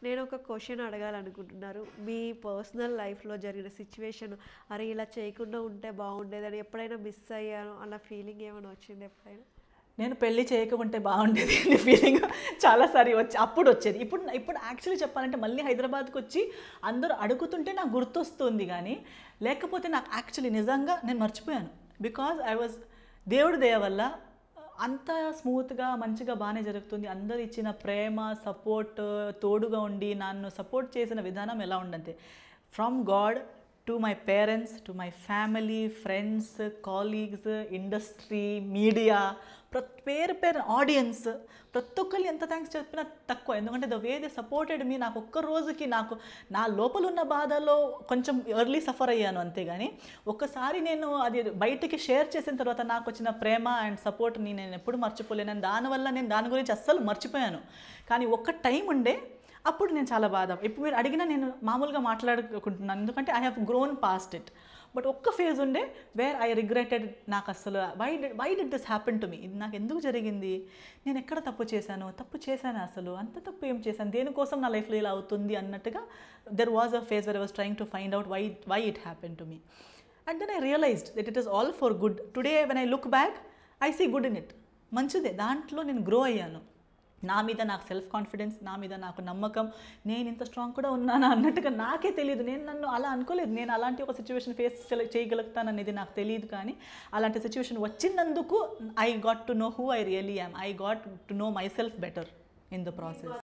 నేను ఒక క్వశ్చన్ అడగాలనుకుంటున్నారు మీ పర్సనల్ లైఫ్లో జరిగిన సిచ్యువేషన్ అరే ఇలా చేయకుండా ఉంటే బాగుండేదని ఎప్పుడైనా మిస్ అయ్యాను అన్న ఫీలింగ్ ఏమైనా వచ్చింది ఎప్పుడైనా నేను పెళ్లి చేయకుంటే బాగుండేది అనే ఫీలింగ్ చాలాసారి వచ్చి అప్పుడు వచ్చేది ఇప్పుడు ఇప్పుడు యాక్చువల్లీ చెప్పాలంటే మళ్ళీ హైదరాబాద్కి వచ్చి అందరూ అడుగుతుంటే నాకు గుర్తొస్తుంది కానీ లేకపోతే నాకు యాక్చువల్లీ నిజంగా నేను మర్చిపోయాను బికాజ్ ఐ వాజ్ దేవుడి దయ వల్ల అంత స్మూత్గా మంచిగా బాగానే జరుగుతుంది అందరు ఇచ్చిన ప్రేమ సపోర్ట్ తోడుగా ఉండి నన్ను సపోర్ట్ చేసిన విధానం ఎలా ఉండంతే from god to my parents to my family friends colleagues industry media ప్రతి పేరు పేరు ఆడియన్స్ ప్రతి ఒక్కరు ఎంత థ్యాంక్స్ చెప్పినా తక్కువ ఎందుకంటే the way they supported me నాకు ఒక్క రోజుకి నాకు నా లోపల ఉన్న బాధలో కొంచెం ఎర్లీ సఫర్ అయ్యాను అంతేగాని ఒక్కసారి నేను అది బయటికి షేర్ చేసిన తర్వాత నాకు వచ్చిన ప్రేమ అండ్ సపోర్ట్ని నేను ఎప్పుడు మర్చిపోలేను And దానివల్ల నేను దాని గురించి అస్సలు మర్చిపోయాను కానీ ఒక్క టైం ఉండే అప్పుడు నేను చాలా బాధ ఇప్పుడు మీరు అడిగినా నేను మామూలుగా మాట్లాడుకుంటున్నాను ఎందుకంటే I have grown past it but ఒక్క ఫేజ్ ఉండే వేర్ ఐ రిగ్రెటెడ్ నాకు అసలు వై డి why did this happen to me ఇది నాకు ఎందుకు జరిగింది నేను ఎక్కడ తప్పు చేశాను తప్పు చేశాను అసలు అంత తప్పు ఏం చేశాను దేనికోసం నా లైఫ్లో ఇలా అవుతుంది అన్నట్టుగా there was a phase where I was trying to find out why why it happen to me and then I realized that it is all for good today when I look back I see good in it మంచిదే దాంట్లో నేను grow అయ్యాను నా మీద నాకు self confidence నా మీద నాకు నమ్మకం నేను ఇంత స్ట్రాంగ్ కూడా ఉన్నానా అన్నట్టుగా నాకే తెలియదు నేను నన్ను అలా అనుకోలేదు నేను అలాంటి ఒక సిచ్యువేషన్ ఫేస్ చేయగలుగుతాననేది నాకు తెలియదు కానీ అలాంటి సిచ్యువేషన్ వచ్చినందుకు I got to know who I really am I got to know myself better in the process